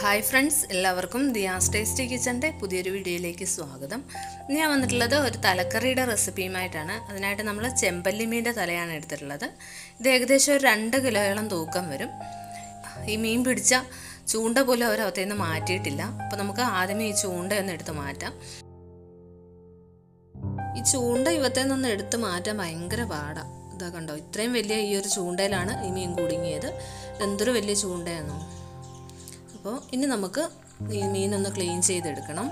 hi friends എല്ലാവർക്കും Diaz tasty കിച്ചൻ്റെ പുതിയൊരു വീഡിയോയിലേക്ക് സ്വാഗതം ഇന്ന് ഞാൻ വന്നിട്ടുള്ളത് ഒരു തലക്കറിയുടെ റെസിപ്പിയുമായിട്ടാണ് അതിനായിട്ട് നമ്മൾ ചെമ്പല്ലി മീൻ്റെ തലയാണ് എടുത്തിട്ടുള്ളത് ഇത് ഏകദേശം ഒരു രണ്ട് കിലോയോളം തൂക്കം വരും ഈ മീൻ പിടിച്ച ചൂണ്ട പോലും അവർ അകത്തേന്ന് നിന്ന് മാറ്റിയിട്ടില്ല അപ്പോൾ നമുക്ക് ആദ്യമേ ഈ ചൂണ്ട ഒന്ന് എടുത്ത് മാറ്റാം ഈ ചൂണ്ട ഇവത്തെ നിന്ന് എടുത്ത് മാറ്റാൻ ഭയങ്കര പാടാണ് ഇതാ കണ്ടോ ഇത്രയും വലിയ ഈ ഒരു ചൂണ്ടയിലാണ് ഈ മീൻ കുടുങ്ങിയത് എന്തൊരു വലിയ ചൂണ്ടയാണോ അപ്പോൾ ഇനി നമുക്ക് ഈ മീനൊന്ന് ക്ലീൻ ചെയ്തെടുക്കണം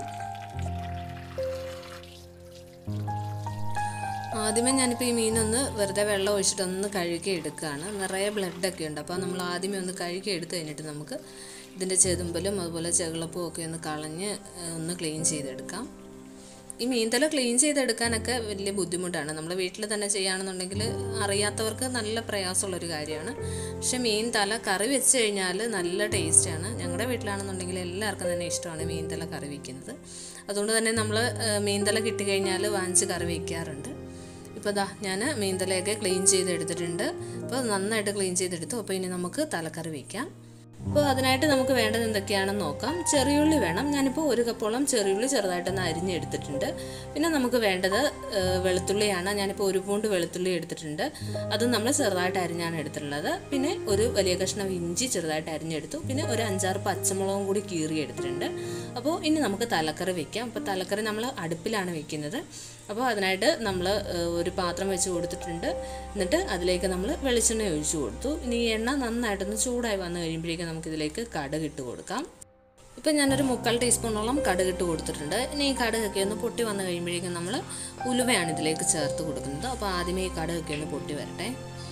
ആദ്യമേ ഞാനിപ്പോൾ ഈ മീനൊന്ന് വെറുതെ വെള്ളം ഒഴിച്ചിട്ടൊന്ന് കഴുകി എടുക്കുകയാണ് നിറയെ ബ്ലഡൊക്കെ ഉണ്ട് അപ്പോൾ നമ്മൾ ആദ്യമേ ഒന്ന് കഴുകി എടുത്ത് കഴിഞ്ഞിട്ട് നമുക്ക് ഇതിൻ്റെ ചെതുമ്പലും അതുപോലെ ചെകിളപ്പും ഒക്കെ ഒന്ന് കളഞ്ഞ് ഒന്ന് ക്ലീൻ ചെയ്തെടുക്കാം ഈ മീൻതല ക്ലീൻ ചെയ്തെടുക്കാനൊക്കെ വലിയ ബുദ്ധിമുട്ടാണ് നമ്മൾ വീട്ടിൽ തന്നെ ചെയ്യുകയാണെന്നുണ്ടെങ്കിൽ അറിയാത്തവർക്ക് നല്ല പ്രയാസമുള്ളൊരു കാര്യമാണ് പക്ഷെ മീൻ തല കറി വെച്ച് കഴിഞ്ഞാൽ നല്ല ടേസ്റ്റാണ് ഞങ്ങളുടെ വീട്ടിലാണെന്നുണ്ടെങ്കിൽ എല്ലാവർക്കും തന്നെ ഇഷ്ടമാണ് മീൻ തല കറി വയ്ക്കുന്നത് അതുകൊണ്ട് തന്നെ നമ്മൾ മീൻതല കിട്ടിക്കഴിഞ്ഞാൽ വാങ്ങിച്ച് കറി വയ്ക്കാറുണ്ട് ഇപ്പോൾ ദാ ഞാൻ മീൻതലയൊക്കെ ക്ലീൻ ചെയ്തെടുത്തിട്ടുണ്ട് അപ്പോൾ നന്നായിട്ട് ക്ലീൻ ചെയ്തെടുത്തു അപ്പോൾ ഇനി നമുക്ക് തലക്കറി വയ്ക്കാം അപ്പോൾ അതിനായിട്ട് നമുക്ക് വേണ്ടത് എന്തൊക്കെയാണെന്ന് നോക്കാം ചെറിയുള്ളി വേണം ഞാനിപ്പോൾ ഒരു കപ്പോളം ചെറിയുള്ളി ചെറുതായിട്ടൊന്ന് അരിഞ്ഞെടുത്തിട്ടുണ്ട് പിന്നെ നമുക്ക് വേണ്ടത് വെളുത്തുള്ളിയാണ് ഞാനിപ്പോൾ ഒരു പൂണ്ട് വെളുത്തുള്ളി എടുത്തിട്ടുണ്ട് അത് നമ്മൾ ചെറുതായിട്ട് അരിഞ്ഞാണ് എടുത്തിട്ടുള്ളത് പിന്നെ ഒരു വലിയ കഷ്ണം ഇഞ്ചി ചെറുതായിട്ട് അരിഞ്ഞെടുത്തു പിന്നെ ഒരു അഞ്ചാറ് പച്ചമുളകും കൂടി കീറി എടുത്തിട്ടുണ്ട് അപ്പോൾ ഇനി നമുക്ക് തലക്കറി വെക്കാം അപ്പോൾ തലക്കറി നമ്മൾ അടുപ്പിലാണ് വെക്കുന്നത് അപ്പോൾ അതിനായിട്ട് നമ്മൾ ഒരു പാത്രം വെച്ച് കൊടുത്തിട്ടുണ്ട് എന്നിട്ട് അതിലേക്ക് നമ്മൾ വെളിച്ചെണ്ണ ഒഴിച്ചു കൊടുത്തു ഇനി ഈ എണ്ണ നന്നായിട്ടൊന്ന് ചൂടായി വന്നു കഴിയുമ്പോഴേക്കും നമുക്കിതിലേക്ക് കടുക് ഇട്ട് കൊടുക്കാം ഇപ്പം ഞാനൊരു മുക്കാൽ ടീസ്പൂണോളം കടുക് ഇട്ട് കൊടുത്തിട്ടുണ്ട് ഇനി ഈ കടുകൊക്കെ ഒന്ന് പൊട്ടി വന്നു കഴിയുമ്പോഴേക്കും നമ്മൾ ഉലുവയാണ് ഇതിലേക്ക് ചേർത്ത് കൊടുക്കുന്നത് അപ്പോൾ ആദ്യമേ ഈ കടുകൊക്കെ ഒന്ന് പൊട്ടി വരട്ടെ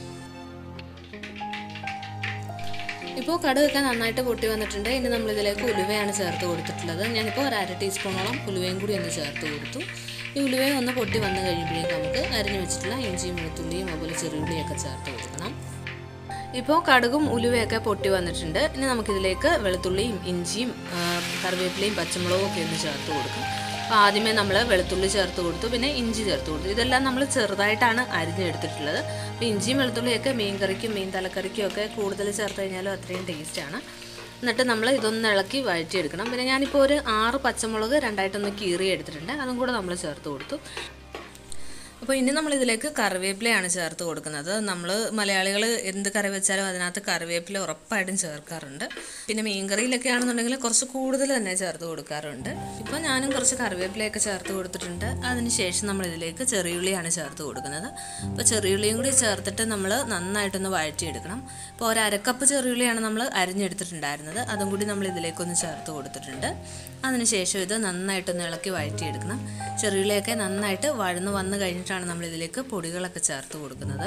ഇപ്പോൾ കടുകൊക്കെ നന്നായിട്ട് പൊട്ടി വന്നിട്ടുണ്ട് ഇനി നമ്മൾ ഇതിലേക്ക് ഉലുവയാണ് ചേർത്ത് കൊടുത്തിട്ടുള്ളത് ഞാനിപ്പോൾ ഒരു അര ടീസ്പൂണോളം ഉലുവയും കൂടി ഒന്ന് ചേർത്ത് കൊടുത്തു ഈ ഉലുവയും ഒന്ന് പൊട്ടി വന്നു കഴിയുമ്പോഴേക്കും നമുക്ക് അരിഞ്ഞു വെച്ചിട്ടുള്ള ഇഞ്ചിയും വെളുത്തുള്ളിയും അതുപോലെ ചെറുള്ളിയൊക്കെ ചേർത്ത് കൊടുക്കണം ഇപ്പോൾ കടുകും ഉലുവയൊക്കെ പൊട്ടി വന്നിട്ടുണ്ട് ഇനി നമുക്കിതിലേക്ക് വെളുത്തുള്ളിയും ഇഞ്ചിയും കറിവേപ്പിലയും പച്ചമുളകും ഒക്കെ ഒന്ന് ചേർത്ത് കൊടുക്കാം അപ്പോൾ ആദ്യമേ നമ്മൾ വെളുത്തുള്ളി ചേർത്ത് കൊടുത്തു പിന്നെ ഇഞ്ചി ചേർത്ത് കൊടുത്തു ഇതെല്ലാം നമ്മൾ ചെറുതായിട്ടാണ് അരിഞ്ഞെടുത്തിട്ടുള്ളത് അപ്പോൾ ഇഞ്ചിയും വെളുത്തുള്ളിയൊക്കെ മീൻ കറിക്കും മീൻ തലക്കറിക്കും ഒക്കെ കൂടുതൽ ചേർത്ത് കഴിഞ്ഞാലും അത്രയും ടേസ്റ്റാണ് എന്നിട്ട് നമ്മൾ ഇതൊന്ന് ഇളക്കി വഴറ്റിയെടുക്കണം പിന്നെ ഞാനിപ്പോൾ ഒരു ആറ് പച്ചമുളക് രണ്ടായിട്ടൊന്ന് കീറി എടുത്തിട്ടുണ്ട് അതും കൂടെ നമ്മൾ ചേർത്ത് കൊടുത്തു അപ്പോൾ ഇനി നമ്മൾ ഇതിലേക്ക് കറിവേപ്പിലയാണ് ചേർത്ത് കൊടുക്കുന്നത് നമ്മൾ മലയാളികൾ എന്ത് കറി വെച്ചാലും അതിനകത്ത് കറിവേപ്പില ഉറപ്പായിട്ടും ചേർക്കാറുണ്ട് പിന്നെ മീൻകറിയിലൊക്കെ ആണെന്നുണ്ടെങ്കിൽ കുറച്ച് കൂടുതൽ തന്നെ ചേർത്ത് കൊടുക്കാറുണ്ട് ഇപ്പോൾ ഞാനും കുറച്ച് കറിവേപ്പിലയൊക്കെ ചേർത്ത് കൊടുത്തിട്ടുണ്ട് അതിനുശേഷം നമ്മൾ ഇതിലേക്ക് ചെറിയുള്ളിയാണ് ചേർത്ത് കൊടുക്കുന്നത് അപ്പോൾ ചെറിയുള്ളിയും കൂടി ചേർത്തിട്ട് നമ്മൾ നന്നായിട്ടൊന്ന് വഴറ്റിയെടുക്കണം ഇപ്പോൾ ഒരു അരക്കപ്പ് ചെറിയുള്ളിയാണ് നമ്മൾ അരിഞ്ഞെടുത്തിട്ടുണ്ടായിരുന്നത് അതും കൂടി നമ്മൾ ഇതിലേക്കൊന്ന് ചേർത്ത് കൊടുത്തിട്ടുണ്ട് അതിനുശേഷം ഇത് നന്നായിട്ടൊന്ന് ഇളക്കി വഴറ്റിയെടുക്കണം ചെറിയുള്ളിയൊക്കെ നന്നായിട്ട് വഴന്ന് വന്ന് കഴിഞ്ഞിട്ട് കഴിഞ്ഞിട്ടാണ് നമ്മൾ ഇതിലേക്ക് പൊടികളൊക്കെ ചേർത്ത് കൊടുക്കുന്നത്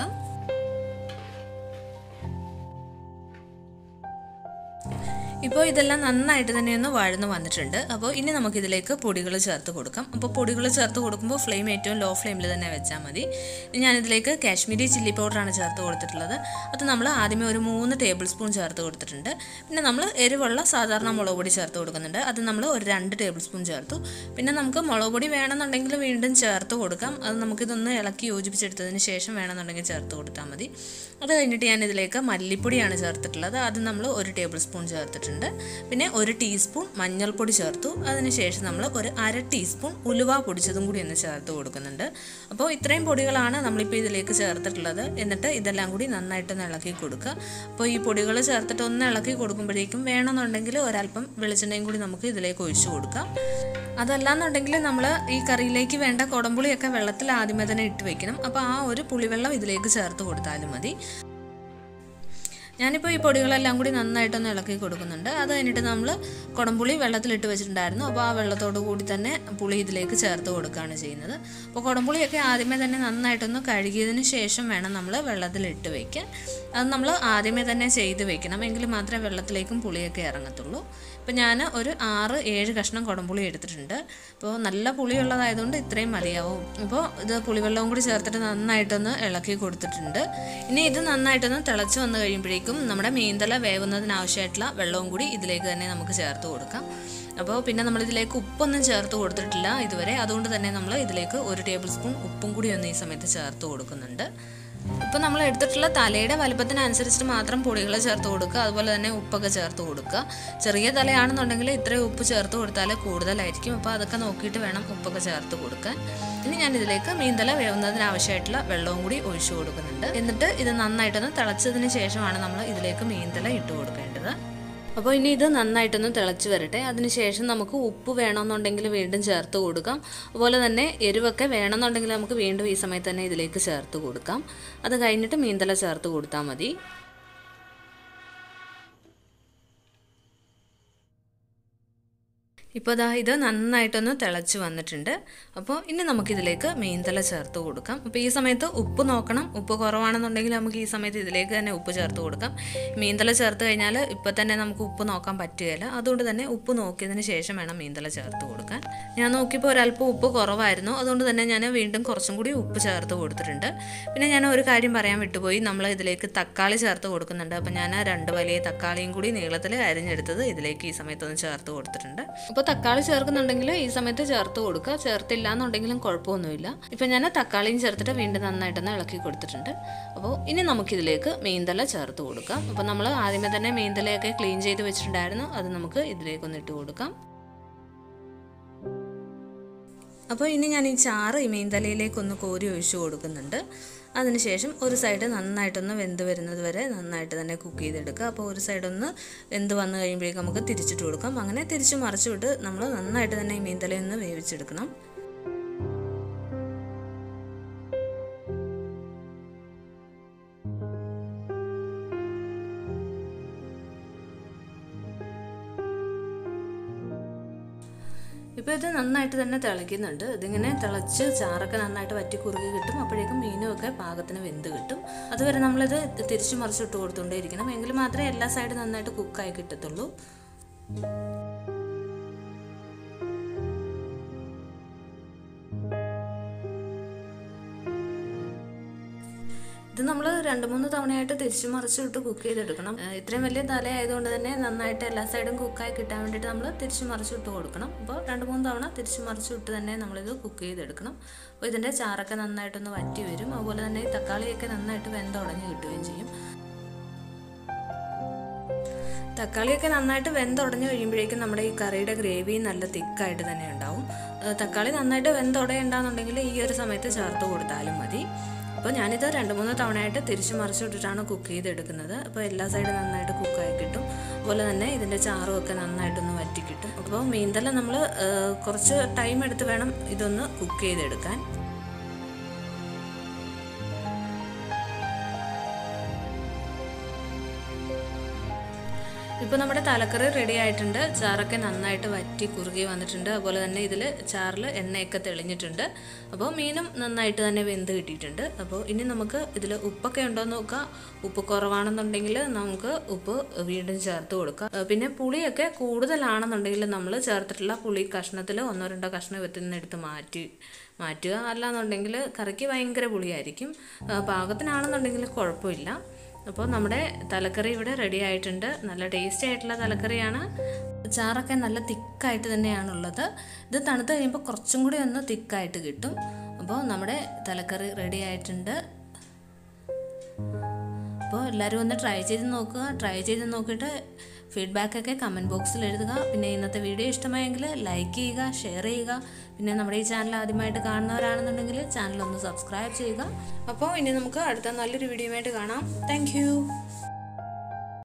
ഇപ്പോൾ ഇതെല്ലാം നന്നായിട്ട് തന്നെ ഒന്ന് വഴന്ന് വന്നിട്ടുണ്ട് അപ്പോൾ ഇനി നമുക്കിതിലേക്ക് പൊടികൾ ചേർത്ത് കൊടുക്കാം അപ്പോൾ പൊടികൾ ചേർത്ത് കൊടുക്കുമ്പോൾ ഫ്ലെയിം ഏറ്റവും ലോ ഫ്ലെയിമിൽ തന്നെ വെച്ചാൽ മതി ഞാനിതിലേക്ക് കാശ്മീരി ചില്ലി പൗഡറാണ് ചേർത്ത് കൊടുത്തിട്ടുള്ളത് അത് നമ്മൾ ആദ്യമേ ഒരു മൂന്ന് ടേബിൾ സ്പൂൺ ചേർത്ത് കൊടുത്തിട്ടുണ്ട് പിന്നെ നമ്മൾ എരിവുള്ള സാധാരണ മുളക് പൊടി ചേർത്ത് കൊടുക്കുന്നുണ്ട് അത് നമ്മൾ ഒരു രണ്ട് ടേബിൾ സ്പൂൺ ചേർത്തു പിന്നെ നമുക്ക് മുളക് പൊടി വേണമെന്നുണ്ടെങ്കിൽ വീണ്ടും ചേർത്ത് കൊടുക്കാം അത് നമുക്കിതൊന്ന് ഇളക്കി യോജിപ്പിച്ചെടുത്തതിന് ശേഷം വേണമെന്നുണ്ടെങ്കിൽ ചേർത്ത് കൊടുത്താൽ മതി അത് കഴിഞ്ഞിട്ട് ഞാൻ ഇതിലേക്ക് മല്ലിപ്പൊടിയാണ് ചേർത്തിട്ടുള്ളത് അത് നമ്മൾ ഒരു ടേബിൾ സ്പൂൺ ചേർത്തിട്ടുണ്ട് പിന്നെ ഒരു ടീസ്പൂൺ മഞ്ഞൾപ്പൊടി ചേർത്തു അതിനുശേഷം നമ്മൾ ഒരു അര ടീസ്പൂൺ ഉലുവ പൊടിച്ചതും കൂടി ഒന്ന് ചേർത്ത് കൊടുക്കുന്നുണ്ട് അപ്പോൾ ഇത്രയും പൊടികളാണ് നമ്മളിപ്പോൾ ഇതിലേക്ക് ചേർത്തിട്ടുള്ളത് എന്നിട്ട് ഇതെല്ലാം കൂടി നന്നായിട്ടൊന്ന് ഇളക്കി കൊടുക്കുക അപ്പോൾ ഈ പൊടികൾ ചേർത്തിട്ട് ഒന്ന് ഇളക്കി കൊടുക്കുമ്പോഴേക്കും വേണമെന്നുണ്ടെങ്കിൽ ഒരല്പം വെളിച്ചെണ്ണയും കൂടി നമുക്ക് ഇതിലേക്ക് ഒഴിച്ചു കൊടുക്കാം അതല്ലാന്നുണ്ടെങ്കിൽ നമ്മൾ ഈ കറിയിലേക്ക് വേണ്ട കുടംപുളിയൊക്കെ വെള്ളത്തിൽ ആദ്യമേ തന്നെ ഇട്ട് വെക്കണം അപ്പോൾ ആ ഒരു പുളിവെള്ളം ഇതിലേക്ക് ചേർത്ത് കൊടുത്താലും മതി ഞാനിപ്പോൾ ഈ പൊടികളെല്ലാം കൂടി നന്നായിട്ടൊന്ന് ഇളക്കി കൊടുക്കുന്നുണ്ട് അത് കഴിഞ്ഞിട്ട് നമ്മൾ കുടംപുളി വെള്ളത്തിലിട്ട് വെച്ചിട്ടുണ്ടായിരുന്നു അപ്പോൾ ആ വെള്ളത്തോട് കൂടി തന്നെ പുളി ഇതിലേക്ക് ചേർത്ത് കൊടുക്കുകയാണ് ചെയ്യുന്നത് അപ്പോൾ കുടംപുളിയൊക്കെ ആദ്യമേ തന്നെ നന്നായിട്ടൊന്ന് കഴുകിയതിന് ശേഷം വേണം നമ്മൾ വെള്ളത്തിലിട്ട് വയ്ക്കാൻ അത് നമ്മൾ ആദ്യമേ തന്നെ ചെയ്ത് വെക്കണം എങ്കിൽ മാത്രമേ വെള്ളത്തിലേക്കും പുളിയൊക്കെ ഇറങ്ങത്തുള്ളൂ ഇപ്പോൾ ഞാൻ ഒരു ആറ് ഏഴ് കഷ്ണം കുടംപുളി എടുത്തിട്ടുണ്ട് അപ്പോൾ നല്ല പുളിയുള്ളതായതുകൊണ്ട് ഇത്രയും മതിയാവും അപ്പോൾ ഇത് പുളിവെള്ളവും കൂടി ചേർത്തിട്ട് നന്നായിട്ടൊന്ന് ഇളക്കി കൊടുത്തിട്ടുണ്ട് ഇനി ഇത് നന്നായിട്ടൊന്ന് തിളച്ച് വന്നു കഴിയുമ്പോഴേക്കും നമ്മുടെ മീൻതല വേവുന്നതിനാവശ്യമായിട്ടുള്ള വെള്ളവും കൂടി ഇതിലേക്ക് തന്നെ നമുക്ക് ചേർത്ത് കൊടുക്കാം അപ്പോൾ പിന്നെ നമ്മൾ ഇതിലേക്ക് ഉപ്പൊന്നും ചേർത്ത് കൊടുത്തിട്ടില്ല ഇതുവരെ അതുകൊണ്ട് തന്നെ നമ്മൾ ഇതിലേക്ക് ഒരു ടേബിൾ സ്പൂൺ ഉപ്പും കൂടി ഒന്ന് ഈ സമയത്ത് ചേർത്ത് കൊടുക്കുന്നുണ്ട് ഇപ്പോൾ നമ്മൾ എടുത്തിട്ടുള്ള തലയുടെ വലുപ്പത്തിനനുസരിച്ചിട്ട് മാത്രം പൊടികൾ ചേർത്ത് കൊടുക്കുക അതുപോലെ തന്നെ ഉപ്പൊക്കെ ചേർത്ത് കൊടുക്കുക ചെറിയ തലയാണെന്നുണ്ടെങ്കിൽ ഇത്രയും ഉപ്പ് ചേർത്ത് കൊടുത്താൽ കൂടുതലായിരിക്കും അപ്പോൾ അതൊക്കെ നോക്കിയിട്ട് വേണം ഉപ്പൊക്കെ ചേർത്ത് കൊടുക്കാൻ ഇനി ഞാൻ ഇതിലേക്ക് മീൻതല വേവുന്നതിന് ആവശ്യമായിട്ടുള്ള വെള്ളവും കൂടി ഒഴിച്ചു കൊടുക്കുന്നുണ്ട് എന്നിട്ട് ഇത് നന്നായിട്ടൊന്ന് തിളച്ചതിന് ശേഷമാണ് നമ്മൾ ഇതിലേക്ക് മീൻതല ഇട്ട് കൊടുക്കേണ്ടത് അപ്പോൾ ഇനി ഇത് നന്നായിട്ടൊന്ന് തിളച്ച് വരട്ടെ അതിനുശേഷം നമുക്ക് ഉപ്പ് വേണമെന്നുണ്ടെങ്കിൽ വീണ്ടും ചേർത്ത് കൊടുക്കാം അതുപോലെ തന്നെ എരിവൊക്കെ വേണമെന്നുണ്ടെങ്കിൽ നമുക്ക് വീണ്ടും ഈ സമയത്ത് തന്നെ ഇതിലേക്ക് ചേർത്ത് കൊടുക്കാം അത് കഴിഞ്ഞിട്ട് മീൻതല ചേർത്ത് കൊടുത്താൽ മതി ഇപ്പോൾ ദാ ഇത് നന്നായിട്ടൊന്ന് തിളച്ച് വന്നിട്ടുണ്ട് അപ്പോൾ ഇനി നമുക്കിതിലേക്ക് മീൻതല ചേർത്ത് കൊടുക്കാം അപ്പോൾ ഈ സമയത്ത് ഉപ്പ് നോക്കണം ഉപ്പ് കുറവാണെന്നുണ്ടെങ്കിൽ നമുക്ക് ഈ സമയത്ത് ഇതിലേക്ക് തന്നെ ഉപ്പ് ചേർത്ത് കൊടുക്കാം മീൻതല ചേർത്ത് കഴിഞ്ഞാൽ ഇപ്പോൾ തന്നെ നമുക്ക് ഉപ്പ് നോക്കാൻ പറ്റുകയില്ല അതുകൊണ്ട് തന്നെ ഉപ്പ് നോക്കിയതിന് ശേഷം വേണം മീൻതല ചേർത്ത് കൊടുക്കാൻ ഞാൻ നോക്കിയപ്പോൾ ഒരല്പം ഉപ്പ് കുറവായിരുന്നു അതുകൊണ്ട് തന്നെ ഞാൻ വീണ്ടും കുറച്ചും കൂടി ഉപ്പ് ചേർത്ത് കൊടുത്തിട്ടുണ്ട് പിന്നെ ഞാൻ ഒരു കാര്യം പറയാൻ വിട്ടുപോയി നമ്മൾ ഇതിലേക്ക് തക്കാളി ചേർത്ത് കൊടുക്കുന്നുണ്ട് അപ്പോൾ ഞാൻ രണ്ട് വലിയ തക്കാളിയും കൂടി നീളത്തിൽ അരിഞ്ഞെടുത്തത് ഇതിലേക്ക് ഈ സമയത്തൊന്ന് ചേർത്ത് കൊടുത്തിട്ടുണ്ട് അപ്പോൾ തക്കാളി ചേർക്കുന്നുണ്ടെങ്കിൽ ഈ സമയത്ത് ചേർത്ത് കൊടുക്കുക ചേർത്തില്ല എന്നുണ്ടെങ്കിലും കുഴപ്പമൊന്നുമില്ല ഇപ്പം ഞാൻ തക്കാളിയും ചേർത്തിട്ട് വീണ്ടും നന്നായിട്ടൊന്ന് ഇളക്കി കൊടുത്തിട്ടുണ്ട് അപ്പോൾ ഇനി നമുക്കിതിലേക്ക് മീൻതല ചേർത്ത് കൊടുക്കാം അപ്പോൾ നമ്മൾ ആദ്യമേ തന്നെ മീൻതലയൊക്കെ ക്ലീൻ ചെയ്ത് വെച്ചിട്ടുണ്ടായിരുന്നു അത് നമുക്ക് ഇതിലേക്കൊന്ന് ഇട്ട് കൊടുക്കാം അപ്പോൾ ഇനി ഞാൻ ഈ ചാറ് ഈ മീൻതലയിലേക്ക് ഒന്ന് കോരി ഒഴിച്ചു കൊടുക്കുന്നുണ്ട് അതിനുശേഷം ഒരു സൈഡ് നന്നായിട്ടൊന്ന് വെന്ത് വരുന്നത് വരെ നന്നായിട്ട് തന്നെ കുക്ക് ചെയ്തെടുക്കുക അപ്പോൾ ഒരു സൈഡ് ഒന്ന് വെന്ത് വന്നു കഴിയുമ്പോഴേക്കും നമുക്ക് തിരിച്ചിട്ട് കൊടുക്കാം അങ്ങനെ തിരിച്ച് മറിച്ചു വിട്ട് നമ്മൾ നന്നായിട്ട് തന്നെ ഈ മീൻതലയൊന്ന് വേവിച്ചെടുക്കണം ഇപ്പോൾ ഇത് നന്നായിട്ട് തന്നെ തിളയ്ക്കുന്നുണ്ട് ഇതിങ്ങനെ തിളച്ച് ചാറൊക്കെ നന്നായിട്ട് വറ്റി കുറുകി കിട്ടും അപ്പോഴേക്കും മീനും ഒക്കെ പാകത്തിന് വെന്ത് കിട്ടും അതുവരെ നമ്മളിത് തിരിച്ചു മറിച്ചിട്ട് കൊടുത്തുകൊണ്ടേ ഇരിക്കണം എങ്കിൽ മാത്രമേ എല്ലാ സൈഡും നന്നായിട്ട് കുക്കായി കിട്ടത്തുള്ളൂ ഇത് നമ്മൾ രണ്ട് മൂന്ന് തവണയായിട്ട് തിരിച്ചു മറിച്ചിട്ട് കുക്ക് ചെയ്തെടുക്കണം ഏഹ് ഇത്രയും വലിയ തല ആയതുകൊണ്ട് തന്നെ നന്നായിട്ട് എല്ലാ സൈഡും കുക്കായി കിട്ടാൻ വേണ്ടിയിട്ട് നമ്മൾ തിരിച്ചു മറിച്ചിട്ട് കൊടുക്കണം അപ്പോൾ രണ്ട് മൂന്ന് തവണ തിരിച്ചു മറിച്ചിട്ട് തന്നെ നമ്മളിത് കുക്ക് ചെയ്തെടുക്കണം അപ്പോൾ ഇതിൻ്റെ ചാറൊക്കെ നന്നായിട്ടൊന്ന് വറ്റി വരും അതുപോലെ തന്നെ ഈ തക്കാളിയൊക്കെ നന്നായിട്ട് വെന്തുടഞ്ഞ് കിട്ടുകയും ചെയ്യും തക്കാളിയൊക്കെ നന്നായിട്ട് വെന്തുടഞ്ഞ് കഴിയുമ്പോഴേക്കും നമ്മുടെ ഈ കറിയുടെ ഗ്രേവി നല്ല തിക്കായിട്ട് തന്നെ ഉണ്ടാവും ഏഹ് തക്കാളി നന്നായിട്ട് വെന്തുടയുണ്ടാകുന്നുണ്ടെങ്കിൽ ഈ ഒരു സമയത്ത് ചേർത്ത് കൊടുത്താലും മതി അപ്പോൾ ഞാനിത് രണ്ട് മൂന്ന് തവണയായിട്ട് തിരിച്ചു മറിച്ചിട്ടിട്ടാണ് കുക്ക് ചെയ്തെടുക്കുന്നത് അപ്പോൾ എല്ലാ സൈഡും നന്നായിട്ട് കുക്കായി കിട്ടും അതുപോലെ തന്നെ ഇതിൻ്റെ ചാറും ഒക്കെ നന്നായിട്ടൊന്ന് വറ്റി കിട്ടും അപ്പോൾ മീൻതല നമ്മൾ കുറച്ച് ടൈം എടുത്ത് വേണം ഇതൊന്ന് കുക്ക് ചെയ്തെടുക്കാൻ ഇപ്പോൾ നമ്മുടെ തലക്കറി റെഡി ആയിട്ടുണ്ട് ചാറൊക്കെ നന്നായിട്ട് വറ്റി കുറുകി വന്നിട്ടുണ്ട് അതുപോലെ തന്നെ ഇതിൽ ചാറിൽ എണ്ണയൊക്കെ തെളിഞ്ഞിട്ടുണ്ട് അപ്പോൾ മീനും നന്നായിട്ട് തന്നെ വെന്ത് കിട്ടിയിട്ടുണ്ട് അപ്പോൾ ഇനി നമുക്ക് ഇതിൽ ഉപ്പൊക്കെ ഉണ്ടോ എന്ന് നോക്കാം ഉപ്പ് കുറവാണെന്നുണ്ടെങ്കിൽ നമുക്ക് ഉപ്പ് വീണ്ടും ചേർത്ത് കൊടുക്കാം ഏഹ് പിന്നെ പുളിയൊക്കെ കൂടുതലാണെന്നുണ്ടെങ്കിൽ നമ്മൾ ചേർത്തിട്ടുള്ള പുളി കഷ്ണത്തിൽ ഒന്നോ രണ്ടോ കഷ്ണം വെത്തിൽ നിന്ന് എടുത്ത് മാറ്റി മാറ്റുക അല്ലാന്നുണ്ടെങ്കിൽ കറിക്ക് ഭയങ്കര പുളിയായിരിക്കും ഏഹ് പാകത്തിനാണെന്നുണ്ടെങ്കിൽ കുഴപ്പമില്ല അപ്പോൾ നമ്മുടെ തലക്കറി ഇവിടെ റെഡി ആയിട്ടുണ്ട് നല്ല ടേസ്റ്റി ആയിട്ടുള്ള തലക്കറിയാണ് ചാറൊക്കെ നല്ല തിക്കായിട്ട് തന്നെയാണുള്ളത് ഇത് തണുത്ത് കഴിയുമ്പോൾ കുറച്ചും കൂടി ഒന്ന് തിക്കായിട്ട് കിട്ടും അപ്പോൾ നമ്മുടെ തലക്കറി റെഡി ആയിട്ടുണ്ട് അപ്പോൾ എല്ലാവരും ഒന്ന് ട്രൈ ചെയ്ത് നോക്കുക ട്രൈ ചെയ്ത് നോക്കിയിട്ട് ഫീഡ്ബാക്കൊക്കെ കമൻറ്റ് ബോക്സിൽ എഴുതുക പിന്നെ ഇന്നത്തെ വീഡിയോ ഇഷ്ടമായെങ്കിൽ ലൈക്ക് ചെയ്യുക ഷെയർ ചെയ്യുക പിന്നെ നമ്മുടെ ഈ ചാനൽ ആദ്യമായിട്ട് കാണുന്നവരാണെന്നുണ്ടെങ്കിൽ ചാനൽ ഒന്ന് സബ്സ്ക്രൈബ് ചെയ്യുക അപ്പോൾ ഇനി നമുക്ക് അടുത്ത നല്ലൊരു വീഡിയോയുമായിട്ട് കാണാം താങ്ക്